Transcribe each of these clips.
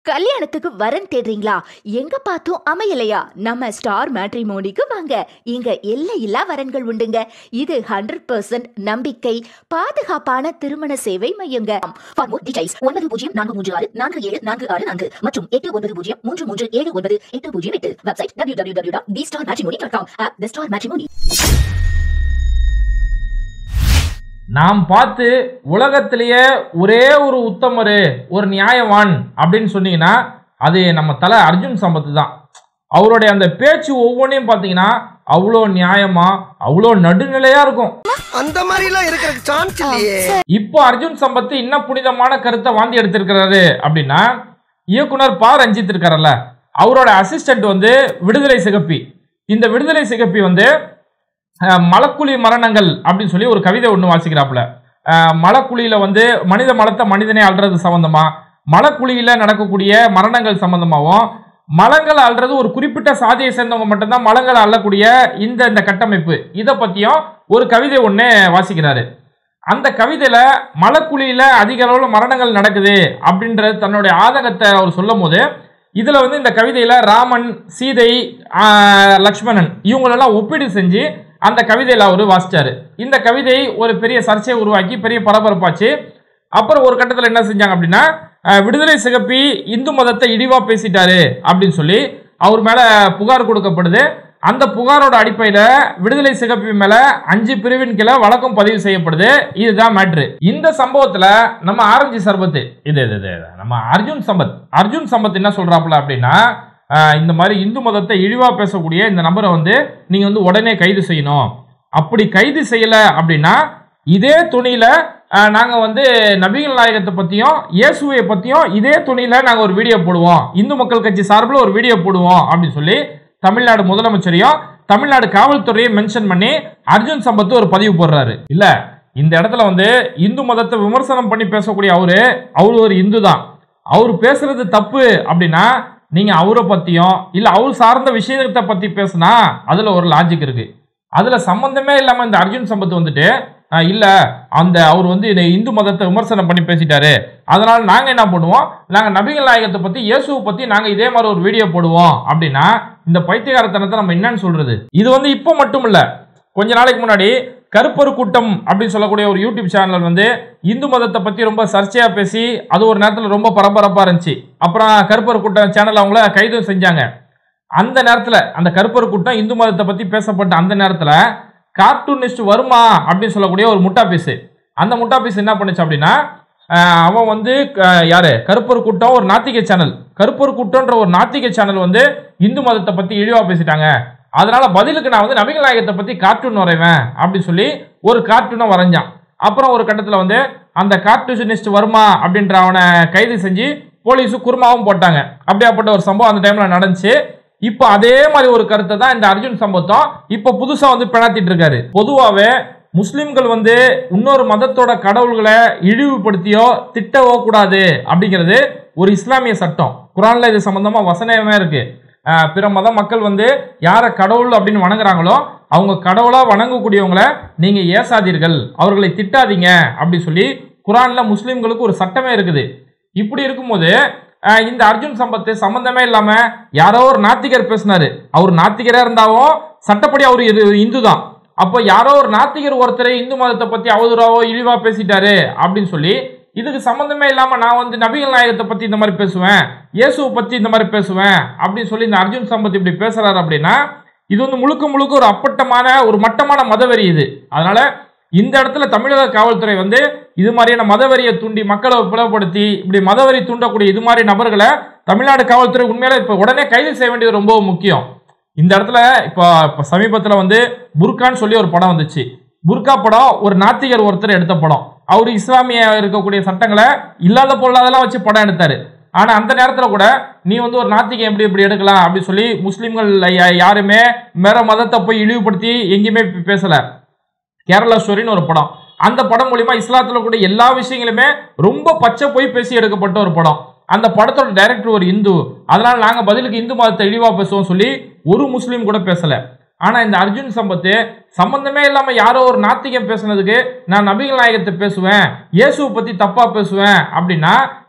கல்யாணத்துக்கு வரன் தேடுறீங்களா எங்க பார்த்தும் அமையலையா நம்ம ஸ்டார் மேட்ரிமோனிக்கு வாங்க இங்க எல்லையில்லா வரன்கள் உண்டுங்க இது ஹண்ட்ரட் பர்சன்ட் நம்பிக்கை பாதுகாப்பான திருமண சேவை மையங்க For more details, ஒன்பது பூஜ்ஜியம் நான்கு மூன்று ஆறு நான்கு ஏழு நான்கு ஆறு நான்கு மற்றும் எட்டு ஒன்பது பூஜ்ஜியம் மூன்று மூன்று ஏழு ஒன்பது எட்டு பூஜ்ஜியம் எட்டு website W W W dot the star matrimony dot com app the star matrimony நாம் பார்த்து உலகத்திலேயே ஒரே ஒரு உத்தமர் ஒரு நியாயவான் அப்படின்னு சொன்னீங்கன்னா அது நம்ம தலை அர்ஜுன் சம்பத்து தான் அவருடைய அந்த பேச்சு ஒவ்வொன்றையும் பார்த்தீங்கன்னா அவ்வளோ நியாயமா அவ்வளோ நடுநிலையா இருக்கும் அந்த மாதிரிலாம் இருக்கிற சான்ஸ் இல்லையே இப்போ அர்ஜுன் சம்பத்து இன்னும் புனிதமான கருத்தை வாந்தி எடுத்திருக்கிறாரு அப்படின்னா இயக்குனர் பா ரஞ்சித் இருக்காரல்ல அவரோட அசிஸ்டன்ட் வந்து விடுதலை சிகப்பி இந்த விடுதலை சிகப்பி வந்து அஹ், மலக்குழி மரணங்கள் அப்படின்னு சொல்லி ஒரு கவிதை ஒன்று வாசிக்கிறாப்புல அஹ், மலக்குழியில வந்து மனித மலத்தை மனிதனே அல்றது சம்பந்தமா மலக்குழியில நடக்கக்கூடிய மரணங்கள் சம்பந்தமாகவும் மலங்கள் அல்றது ஒரு குறிப்பிட்ட சாதியை சேர்ந்தவங்க மட்டும்தான் மலங்களை அள்ளக்கூடிய இந்த இந்த கட்டமைப்பு இதை பத்தியும் ஒரு கவிதை ஒன்று வாசிக்கிறாரு அந்த கவிதையில மலக்குழியில அதிக அளவில் மரணங்கள் நடக்குது அப்படின்ற தன்னுடைய ஆதங்கத்தை அவர் சொல்லும் போது இதுல வந்து இந்த கவிதையில ராமன் சீதை ஆஹ், லக்ஷ்மணன் இவங்களெல்லாம் ஒப்பீடு செஞ்சு அந்த கவிதையில அவர் வாசிச்சாரு இந்த கவிதை ஒரு பெரிய சர்ச்சையை உருவாக்கி பெரிய பரபரப்பாச்சு அப்புறம் ஒரு கட்டத்தில் என்ன செஞ்சாங்க அப்படின்னா அஹ், விடுதலை சிகப்பி இந்து மதத்தை இழிவா பேசிட்டாரு அப்படின்னு சொல்லி அவர் மேல புகார் கொடுக்கப்படுது அந்த புகாரோட அடிப்படையில விடுதலை சிகப்பி மேல அஞ்சு பிரிவின் கீழே வழக்கம் பதிவு செய்யப்படுது இதுதான் மேட்ரு இந்த சம்பவத்துல நம்ம ஆரஞ்சு சர்பத்து இது இது இது இது, நம்ம அர்ஜுன் சம்பத் அர்ஜுன் சம்பத் என்ன சொல்றாப்புல அப்படின்னா அஹ், இந்த மாதிரி இந்து மதத்தை இழிவா பேசக்கூடிய இந்த நபரை வந்து நீங்க வந்து உடனே கைது செய்யணும் அப்படி கைது செய்யல அப்படின்னா இதே துணியில அஹ், நாங்க வந்து நபிகள் நாயகத்தை பத்தியும் இயேசுவை பத்தியும் இதே துணியில நாங்க ஒரு வீடியோ போடுவோம் இந்து மக்கள் கட்சி சார்பில் ஒரு வீடியோ போடுவோம் அப்படின்னு சொல்லி தமிழ்நாடு முதலமைச்சரையும் தமிழ்நாடு காவல்துறையும் மென்ஷன் பண்ணி அர்ஜுன் சம்பத் ஒரு பதிவு போடுறாரு இல்ல இந்த இடத்துல வந்து இந்து மதத்தை விமர்சனம் பண்ணி பேசக்கூடிய அவரு அவர் ஒரு இந்து தான் அவர் பேசுறது தப்பு அப்படின்னா நீங்க அவரை பத்தியும் இல்ல அவர் சார்ந்த விஷயத்தை பத்தி பேசுனா அதுல ஒரு லாஜிக் இருக்கு அதுல சம்பந்தமே இல்லாம இந்த அர்ஜுன் சம்பத் வந்துட்டு அஹ், இல்ல அந்த அவர் வந்து இந்த இந்து மதத்தை விமர்சனம் பண்ணி பேசிட்டாரு அதனால நாங்க என்ன பண்ணுவோம் நாங்க நபிகள் நாயகத்தை பத்தி இயேசுவை பத்தி நாங்க இதே மாதிரி ஒரு வீடியோ போடுவோம் அப்படின்னா இந்த பைத்தியகாரத்தனத்தை நம்ம என்னன்னு சொல்றது இது வந்து இப்போ மட்டும் இல்ல கொஞ்ச நாளைக்கு முன்னாடி கருப்பரு கூட்டம் அப்படின்னு சொல்லக்கூடிய ஒரு யூடியூப் சேனல் வந்து இந்து மதத்தை பத்தி ரொம்ப சர்ச்சையா பேசி அது ஒரு நேரத்தில் ரொம்ப பரபரப்பா இருந்துச்சு அப்புறம் கருப்பர் கூட்டம் சேனல் அவங்கள கைது செஞ்சாங்க அந்த நேரத்தில் அந்த கருப்பர் கூட்டம் இந்து மதத்தை பத்தி பேசப்பட்ட அந்த நேரத்தில் கார்ட்டூனிஸ்ட் வருமா அப்படின்னு சொல்லக்கூடிய ஒரு முட்டா பீஸு அந்த முட்டா பீஸ் என்ன பண்ணுச்சு அப்படின்னா அஹ், அவன் வந்து க- யாரு கருப்பர் கூட்டம் ஒரு நாத்திக சேனல் கருப்பர் கூட்டம்ன்ற ஒரு நாத்திக சேனல் வந்து இந்து மதத்தை பத்தி இழிவா பேசிட்டாங்க அதனால பதிலுக்கு நான் வந்து நபிகள் நாயகத்தை பத்தி கார்ட்டூன் வரைவேன் அப்படின்னு சொல்லி ஒரு கார்ட்டூனை வரைஞ்சான் அப்புறம் ஒரு கட்டத்தில் வந்து அந்த கார்ட்டூனிஸ்ட் வருமா அப்படின்ற அவனை கைது செஞ்சு போலீஸு குருமாவும் போட்டாங்க அப்படியாப்பட்ட ஒரு சம்பவம் அந்த டைம்ல நடந்துச்சு இப்போ அதே மாதிரி ஒரு கருத்தை தான் இந்த அர்ஜுன் சம்பவத்தம் இப்போ புதுசா வந்து பிணாத்திட்டு இருக்காரு பொதுவாகவே முஸ்லிம்கள் வந்து இன்னொரு மதத்தோட கடவுள்களை இழிவுபடுத்தியோ திட்டவோ கூடாது அப்படிங்கிறது ஒரு இஸ்லாமிய சட்டம் குரான்ல இது சம்பந்தமா வசனமே இருக்கு ஆஹ் பிற மத மக்கள் வந்து யாரை கடவுள் அப்படின்னு வணங்குறாங்களோ அவங்க கடவுளா வணங்கக்கூடியவங்களை நீங்க ஏசாதீர்கள் அவர்களை திட்டாதீங்க அப்படி சொல்லி குரான்ல முஸ்லிம்களுக்கு ஒரு சட்டமே இருக்குது இப்படி இருக்கும்போது ஆஹ் இந்த அர்ஜுன் சம்பத்து சம்பந்தமே இல்லாம யாரோ ஒரு நாத்திகர் பேசினாரு அவர் நாத்திகரா இருந்தாலும் சட்டப்படி அவர் இரு- இந்து தான் அப்போ யாரோ ஒரு நாத்திகர் ஒருத்தரை இந்து மதத்தை பத்தி அவதூறாவோ இழிவா பேசிட்டாரு அப்படின்னு சொல்லி இதுக்கு சம்பந்தமே இல்லாம நான் வந்து நபிகள் நாயகத்தை பத்தி இந்த மாதிரி பேசுவேன் இயேசுவை பத்தி இந்த மாதிரி பேசுவேன் அப்படின்னு சொல்லி இந்த அர்ஜுன் சம்பத் இப்படி பேசுறாரு அப்படின்னா இது வந்து முழுக்க முழுக்க ஒரு அப்பட்டமான ஒரு மட்டமான மதவெறி இது அதனால இந்த இடத்துல தமிழக காவல்துறை வந்து இது மாதிரியான மதவெறியை தூண்டி மக்களை பிளவுபடுத்தி இப்படி மதவெறி தூண்டக்கூடிய இது மாதிரி நபர்களை தமிழ்நாடு காவல்துறை உண்மையில இப்போ உடனே கைது செய்ய வேண்டியது ரொம்ப முக்கியம் இந்த இடத்துல இப்போ இப்போ சமீபத்தில் வந்து புர்கான்னு சொல்லி ஒரு படம் வந்துச்சு புர்கா படம் ஒரு நாத்திகர் ஒருத்தர் எடுத்த படம் அவர் இஸ்லாமிய இருக்கக்கூடிய சட்டங்களை இல்லாத பொருளாதெல்லாம் வச்சு படம் எடுத்தாரு ஆனா அந்த நேரத்துல கூட நீ வந்து ஒரு நாத்திகம் எப்படி இப்படி எடுக்கலாம் அப்படி சொல்லி முஸ்லிம்கள் யா- யாருமே வேற மதத்தை போய் இழிவுபடுத்தி எங்கேயுமே பேசல கேரளா ஸ்டோரின்னு ஒரு படம் அந்த படம் மூலியமா இஸ்லாத்துல கூட எல்லா விஷயங்களுமே ரொம்ப பச்சை போய் பேசி எடுக்கப்பட்ட ஒரு படம் அந்த படத்தோட டைரக்டர் ஒரு இந்து அதனால நாங்க பதிலுக்கு இந்து மதத்தை இழிவா பேசுவோம் சொல்லி ஒரு முஸ்லீம் கூட பேசல ஆனா இந்த அர்ஜுன் சம்பத்து சம்பந்தமே இல்லாம யாரோ ஒரு நாத்திகம் பேசுனதுக்கு நான் நபிகள் நாயகத்தை பேசுவேன் இயேசுவை பத்தி தப்பா பேசுவேன் அப்படின்னா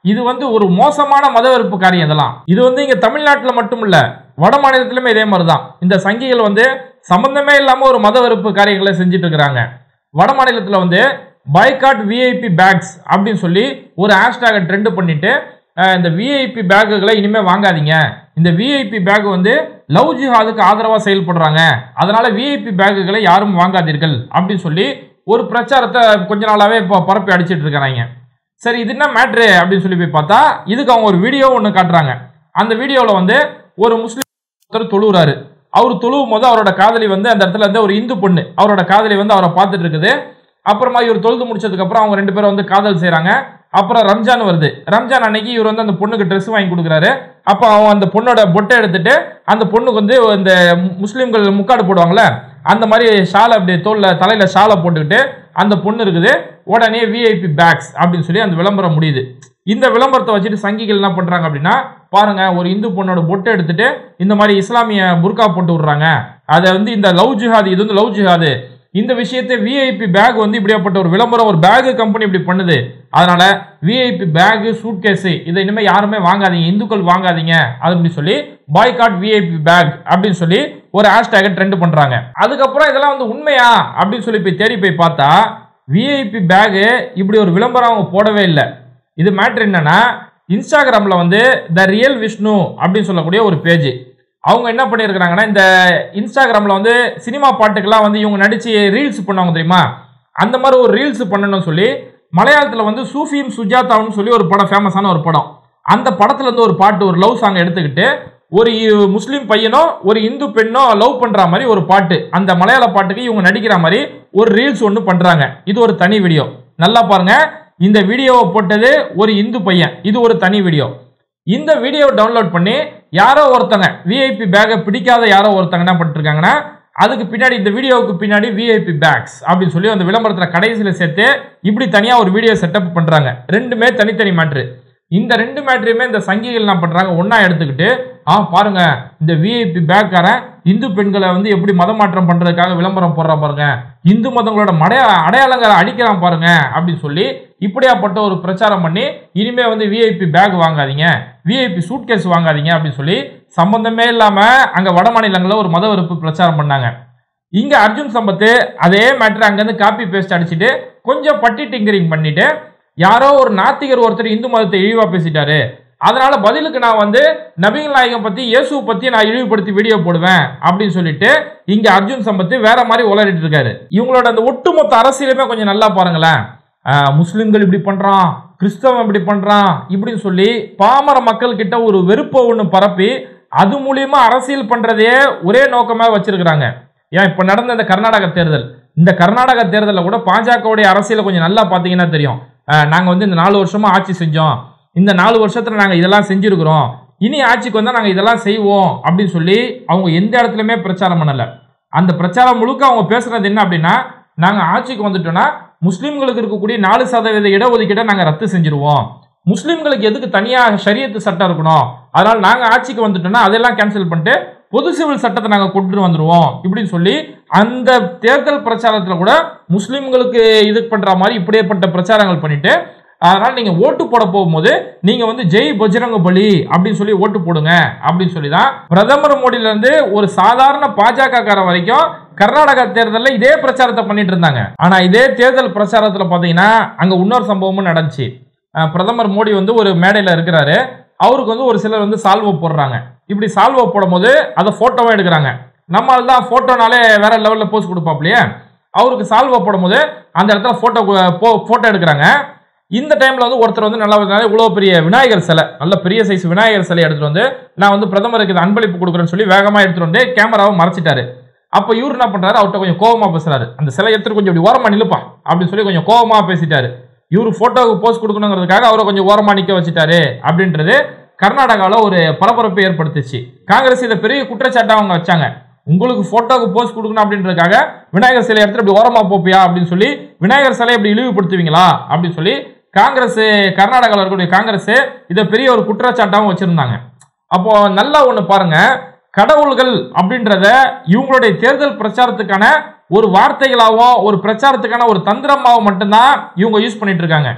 இது வந்து ஒரு மோசமான மத வெறுப்பு காரியம் இதெல்லாம் இது வந்து இங்க தமிழ்நாட்டில் மட்டும் இல்ல வட மாநிலத்திலுமே இதே மாதிரி தான் இந்த சங்கிகள் வந்து சம்பந்தமே இல்லாம ஒரு மத வெறுப்பு காரியங்களை செஞ்சுட்டு இருக்கிறாங்க வட மாநிலத்தில் வந்து பாய்காட் விஐபி பேக்ஸ் அப்படின்னு சொல்லி ஒரு ஹேஷ்டேகை ட்ரெண்ட் பண்ணிட்டு அஹ், இந்த விஐபி பேக்குகளை இனிமே வாங்காதீங்க இந்த விஐபி பேக் வந்து லவ் ஜிஹாதுக்கு ஆதரவா செயல்படுறாங்க அதனால விஐபி பேக்குகளை யாரும் வாங்காதீர்கள் அப்படின்னு சொல்லி ஒரு பிரச்சாரத்தை கொஞ்ச நாளாவே இப்போ பரப்பி அடிச்சிட்டு இருக்கிறாங்க சரி இது என்ன மேட்ரு அப்படின்னு சொல்லி போய் பார்த்தா இதுக்கு அவங்க ஒரு வீடியோ ஒன்று காட்டுறாங்க அந்த வீடியோவில் வந்து ஒரு முஸ்லீம் ஒருத்தர் தொழுகிறாரு அவர் தொழுவும் போது அவரோட காதலி வந்து அந்த இடத்துல இருந்து ஒரு இந்து பொண்ணு அவரோட காதலி வந்து அவரை பார்த்துட்டு இருக்குது அப்புறமா இவர் தொழுது முடிச்சதுக்கு அப்புறம் அவங்க ரெண்டு பேரும் வந்து காதல் செய்றாங்க அப்புறம் ரம்ஜான் வருது ரம்ஜான் அன்னைக்கு இவர் வந்து அந்த பொண்ணுக்கு Dress வாங்கி கொடுக்குறாரு அப்போ அவன் அந்த பொண்ணோட பொட்டை எடுத்துட்டு அந்த பொண்ணுக்கு வந்து இந்த முஸ்லீம்கள் முக்காடு போடுவாங்கல்ல அந்த மாதிரி ஷாலை அப்படி தோல்ல தலையில ஷாலை போட்டுக்கிட்டு அந்த பொண்ணு இருக்குது உடனே விஐபி பேக்ஸ் அப்படின்னு சொல்லி அந்த விளம்பரம் முடியுது இந்த விளம்பரத்தை வச்சுட்டு சங்கிகள் என்ன பண்றாங்க அப்படின்னா பாருங்க ஒரு இந்து பொண்ணோட பொட்டை எடுத்துட்டு இந்த மாதிரி இஸ்லாமிய புர்கா போட்டு விடுறாங்க அதை வந்து இந்த லவ் ஜிஹாது இது வந்து லவ் ஜிஹாது இந்த விஷயத்தை விஐபி பேக் வந்து இப்படியாப்பட்ட ஒரு விளம்பரம் ஒரு பேக் கம்பெனி இப்படி பண்ணுது அதனால விஐபி பேக் சூட்கேஸ் இதை இனிமேல் யாருமே வாங்காதீங்க இந்துக்கள் வாங்காதீங்க அது அப்படி சொல்லி பாய்காட் விஐபி பேக் அப்படின்னு சொல்லி ஒரு ஹேஷ்டேகை ட்ரெண்ட் பண்றாங்க அதுக்கப்புறம் இதெல்லாம் வந்து உண்மையா அப்படின்னு சொல்லி போய் தேடி போய் பார்த்தா விஐபி பேகு இப்படி ஒரு விளம்பரம் அவங்க போடவே இல்லை இது மேட்ரு என்னன்னா இன்ஸ்டாகிராமில் வந்து த ரியல் விஷ்ணு அப்படின்னு சொல்லக்கூடிய ஒரு பேஜ் அவங்க என்ன பண்ணியிருக்கிறாங்கன்னா இந்த இன்ஸ்டாகிராமில் வந்து சினிமா பாட்டுக்கெல்லாம் வந்து இவங்க நடித்து ரீல்ஸ் பண்ணுவாங்க தெரியுமா அந்த மாதிரி ஒரு ரீல்ஸ் பண்ணணும்னு சொல்லி மலையாளத்தில் வந்து சூஃபியும் சுஜாதாவும் சொல்லி ஒரு படம் ஃபேமஸான ஒரு படம் அந்த படத்துல இருந்து ஒரு பாட்டு ஒரு லவ் சாங் எடுத்துக்கிட்டு ஒரு இ- முஸ்லீம் பையனோ ஒரு இந்து பெண்ணோ லவ் பண்ற மாதிரி ஒரு பாட்டு அந்த மலையாள பாட்டுக்கு இவங்க நடிக்கிற மாதிரி ஒரு ரீல்ஸ் ஒன்று பண்றாங்க இது ஒரு தனி வீடியோ நல்லா பாருங்க இந்த வீடியோவை போட்டது ஒரு இந்து பையன் இது ஒரு தனி வீடியோ இந்த வீடியோவை டவுன்லோட் பண்ணி யாரோ ஒருத்தங்க விஐபி பேக்கை பிடிக்காத யாரோ ஒருத்தங்க என்ன பண்ணிருக்காங்கன்னா அதுக்கு பின்னாடி இந்த வீடியோவுக்கு பின்னாடி விஐபி பேக்ஸ் அப்படின்னு சொல்லி அந்த விளம்பரத்தில் கடைசியில் சேர்த்து இப்படி தனியாக ஒரு வீடியோ செட்டப் பண்ணுறாங்க ரெண்டுமே தனித்தனி மேட்ரு இந்த ரெண்டு மேட்ரையுமே இந்த சங்கிகள் என்ன பண்ணுறாங்க ஒன்றா எடுத்துக்கிட்டு ஆ பாருங்க இந்த விஐபி பேக்காரன் இந்து பெண்களை வந்து எப்படி மதம் மாற்றம் பண்ணுறதுக்காக விளம்பரம் போடுறா பாருங்க இந்து மதங்களோட மடைய அடையாளங்களை அடிக்கிறான் பாருங்க அப்படின்னு சொல்லி இப்படியாப்பட்ட ஒரு பிரச்சாரம் பண்ணி இனிமே வந்து விஐபி பேக் வாங்காதீங்க விஐபி சூட்கேஸ் வாங்காதீங்க அப்படின்னு சொல்லி சம்பந்தமே இல்லாம அங்க வட மாநிலங்களில் ஒரு மத வெறுப்பு பிரச்சாரம் பண்ணாங்க இங்க அர்ஜுன் சம்பத்து அதே மேட்ரு அங்கேருந்து காப்பி பேஸ்ட் அடிச்சுட்டு கொஞ்சம் பட்டி டிங்கரிங் பண்ணிட்டு யாரோ ஒரு நாத்திகர் ஒருத்தர் இந்து மதத்தை இழிவா பேசிட்டாரு அதனால பதிலுக்கு நான் வந்து நபிகள் நாயகம் பத்தி இயேசுவை பத்தி நான் இழிவுபடுத்தி வீடியோ போடுவேன் அப்படின்னு சொல்லிட்டு இங்க அர்ஜுன் சம்பத்து வேற மாதிரி உளறிட்டு இருக்காரு இவங்களோட அந்த ஒட்டுமொத்த அரசியலுமே கொஞ்சம் நல்லா பாருங்களேன் ஆஹ், முஸ்லிம்கள் இப்படி பண்றான் கிறிஸ்தவன் இப்படி பண்றான் இப்படின்னு சொல்லி பாமர மக்கள் கிட்ட ஒரு வெறுப்பை ஒன்று பரப்பி அது மூலியமா அரசியல் பண்றதையே ஒரே நோக்கமா வச்சிருக்கிறாங்க ஏன் இப்ப நடந்த இந்த கர்நாடக தேர்தல் இந்த கர்நாடக தேர்தலில் கூட பாஜகவுடைய அரசியலை கொஞ்சம் நல்லா பார்த்தீங்கன்னா தெரியும் ஆஹ், நாங்க வந்து இந்த நாலு வருஷமா ஆட்சி செஞ்சோம் இந்த நாலு வருஷத்துல நாங்க இதெல்லாம் செஞ்சிருக்கிறோம் இனி ஆட்சிக்கு வந்தா நாங்க இதெல்லாம் செய்வோம் அப்படின்னு சொல்லி அவங்க எந்த இடத்துலயுமே பிரச்சாரம் பண்ணல அந்த பிரச்சாரம் முழுக்க அவங்க பேசுறது என்ன அப்படின்னா நாங்க ஆட்சிக்கு வந்துட்டோம்னா முஸ்லிம்களுக்கு இருக்கக்கூடிய நாலு சதவீத இடஒதுக்கீடை நாங்க ரத்து செஞ்சிருவோம் முஸ்லிம்களுக்கு எதுக்கு தனியா ஷரியத்து சட்டம் இருக்கணும் அதனால நாங்க ஆட்சிக்கு வந்துட்டோம்னா அதெல்லாம் கேன்சல் பண்ணிட்டு பொது சிவில் சட்டத்தை நாங்க கொண்டு வந்துருவோம் இப்படின்னு சொல்லி அந்த தேர்தல் பிரச்சாரத்துல கூட முஸ்லிம்களுக்கு இது பண்ற மாதிரி இப்படியேப்பட்ட பிரச்சாரங்கள் பண்ணிட்டு அதனால நீங்க ஓட்டு போட போகும்போது நீங்க வந்து ஜெய் பஜ்ரங்க பலி அப்படின்னு சொல்லி ஓட்டு போடுங்க அப்படின்னு சொல்லி தான் பிரதமர் மோடியில இருந்து ஒரு சாதாரண பாஜக கார வரைக்கும் கர்நாடகா தேர்தலில் இதே பிரச்சாரத்தை பண்ணிட்டு இருந்தாங்க ஆனா இதே தேர்தல் பிரச்சாரத்துல பாத்தீங்கன்னா அங்க இன்னொரு சம்பவமும் நடந்துச்சு அஹ் பிரதமர் மோடி வந்து ஒரு மேடையில் இருக்கிறாரு அவருக்கு வந்து ஒரு சிலர் வந்து சால்வை போடுறாங்க இப்படி சால்வை போடும்போது அதை ஃபோட்டோவும் எடுக்கிறாங்க நம்மளால தான் ஃபோட்டோனாலே வேற லெவலில் போஸ்ட் கொடுப்பாப்லையே அவருக்கு சால்வை போடும்போது அந்த இடத்துல ஃபோட்டோ ஃபோட்டோ எடுக்கிறாங்க இந்த டைம்ல வந்து ஒருத்தர் வந்து நல்லா இவ்வளோ பெரிய விநாயகர் சிலை நல்ல பெரிய சைஸ் விநாயகர் சிலை எடுத்துட்டு வந்து நான் வந்து பிரதமருக்கு இது அன்பளிப்பு கொடுக்குறேன்னு சொல்லி வேகமா எடுத்துட்டு வந்து கேமராவை மறைச்சிட்டாரு அப்போ இவர் என்ன பண்றாரு அவர்கிட்ட கொஞ்சம் கோவமா பேசுறாரு அந்த சிலை எடுத்துட்டு கொஞ்சம் இப்படி ஓரமா நில்லுப்பா அப்படின்னு சொல்லி கொஞ்சம் கோவமா பேசிட்டாரு இவர் போட்டோவுக்கு போஸ்ட் கொடுக்கணுங்கிறதுக்காக அவரை கொஞ்சம் ஓரமா நிக்க வச்சுட்டாரு அப்படின்றது கர்நாடகாவில் ஒரு பரபரப்பை ஏற்படுத்துச்சு காங்கிரஸ் இதை பெரிய குற்றச்சாட்டை அவங்க வச்சாங்க உங்களுக்கு போட்டோக்கு போஸ்ட் கொடுக்கணும் அப்படின்றதுக்காக விநாயகர் சிலை எடுத்துட்டு இப்படி ஓரமா போப்பியா அப்படின்னு சொல்லி விநாயகர் சிலையை இப்படி இழிவுபடுத்துவீங்களா அப்படின்னு சொல்லி காங்கிரஸ் கர்நாடகாவில் இருக்கக்கூடிய காங்கிரஸ் இதை பெரிய ஒரு குற்றச்சாட்டாகவும் வச்சிருந்தாங்க அப்போ நல்லா ஒன்று பாருங்க கடவுள்கள் அப்படின்றத இவங்களுடைய தேர்தல் பிரச்சாரத்துக்கான ஒரு வார்த்தைகளாகவும் ஒரு பிரச்சாரத்துக்கான ஒரு தந்திரமாகவும் மட்டும்தான் இவங்க யூஸ் பண்ணிட்டு இருக்காங்க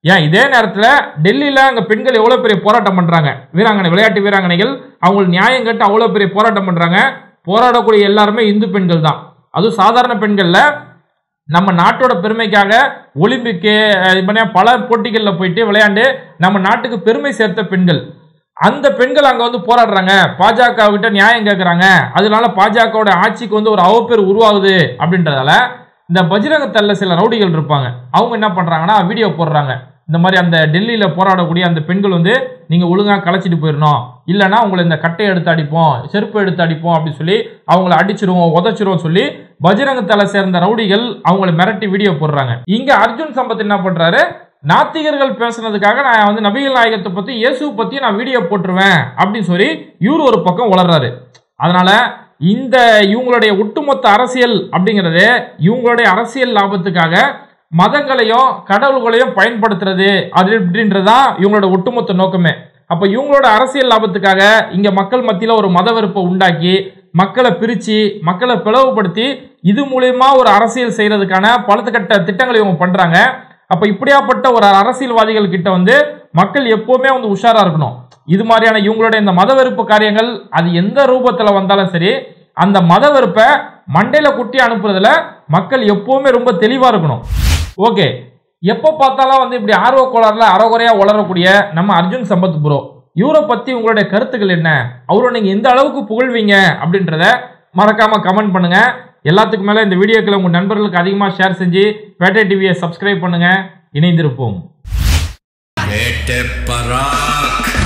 ஏன் இதே நேரத்தில் டெல்லியில் அங்கே பெண்கள் எவ்வளோ பெரிய போராட்டம் பண்ணுறாங்க வீராங்கனை விளையாட்டு வீராங்கனைகள் அவங்களுக்கு நியாயம் கேட்டு அவ்வளோ பெரிய போராட்டம் பண்ணுறாங்க போராடக்கூடிய எல்லாருமே இந்து பெண்கள் தான் அதுவும் சாதாரண பெண்களில் நம்ம நாட்டோட பெருமைக்காக ஒலிம்பிக்கு அஹ், இது பண்ணி பல போட்டிகளில் போயிட்டு விளையாண்டு நம்ம நாட்டுக்கு பெருமை சேர்த்த பெண்கள் அந்த பெண்கள் அங்கே வந்து போராடுறாங்க பாஜக கிட்ட நியாயம் கேட்குறாங்க அதனால பாஜகவோட ஆட்சிக்கு வந்து ஒரு அவப்பேர் உருவாகுது அப்படின்றதால இந்த பஜ்ரங்க தள்ள சில ரவுடிகள் இருப்பாங்க அவங்க என்ன பண்ணுறாங்கன்னா வீடியோ போடுறாங்க இந்த மாதிரி அந்த டெல்லியில் போராடக்கூடிய அந்த பெண்கள் வந்து நீங்கள் ஒழுங்காக கலைச்சிட்டு போயிடணும் இல்லைன்னா உங்களை இந்த கட்டையை எடுத்து அடிப்போம் செருப்பு எடுத்து அடிப்போம் அப்படின்னு சொல்லி அவங்கள அடிச்சிருவோம் உதச்சிருவோம் சொல்லி பஜ்ரங்க தலை சேர்ந்த ரவுடிகள் அவங்கள மிரட்டி வீடியோ போடுறாங்க இங்க அர்ஜுன் சம்பத் என்ன பண்றாரு நாத்திகர்கள் பேசுனதுக்காக நான் வந்து நபிகள் நாயகத்தை பத்தி இயேசு பத்தி நான் வீடியோ போட்டுருவேன் அப்படின்னு சொல்லி இவர் ஒரு பக்கம் வளர்றாரு அதனால இந்த இவங்களுடைய ஒட்டுமொத்த அரசியல் அப்படிங்கிறது இவங்களுடைய அரசியல் லாபத்துக்காக மதங்களையும் கடவுள்களையும் பயன்படுத்துறது அது அப்படின்றதுதான் இவங்களோட ஒட்டுமொத்த நோக்கமே அப்ப இவங்களோட அரசியல் லாபத்துக்காக இங்க மக்கள் மத்தியில ஒரு மத வெறுப்பை உண்டாக்கி மக்களை பிரிச்சு மக்களை பிளவுபடுத்தி இது மூலியமா ஒரு அரசியல் செய்யறதுக்கான பலத்துக்கட்ட திட்டங்களை இவங்க பண்றாங்க அப்ப இப்படியாப்பட்ட ஒரு அரசியல்வாதிகள் கிட்ட வந்து மக்கள் எப்பவுமே வந்து உஷாரா இருக்கணும் இது மாதிரியான இவங்களுடைய இந்த மத வெறுப்பு காரியங்கள் அது எந்த ரூபத்துல வந்தாலும் சரி அந்த மத வெறுப்பை மண்டையில குட்டி அனுப்புறதுல மக்கள் எப்பவுமே ரொம்ப தெளிவா இருக்கணும் ஓகே எப்போ பார்த்தாலும் வந்து இப்படி ஆர்வ கோளாறுல அறகுறையா வளரக்கூடிய நம்ம அர்ஜுன் சம்பத் ப்ரோ இவரை பத்தி உங்களுடைய கருத்துக்கள் என்ன அவரை நீங்க எந்த அளவுக்கு புகழ்வீங்க அப்படின்றத மறக்காம கமெண்ட் பண்ணுங்க எல்லாத்துக்கும் மேல இந்த வீடியோக்களை உங்க நண்பர்களுக்கு அதிகமா ஷேர் செஞ்சு பேட்டை டிவியை சப்ஸ்கிரைப் பண்ணுங்க இணைந்திருப்போம் வேட்டை பராக்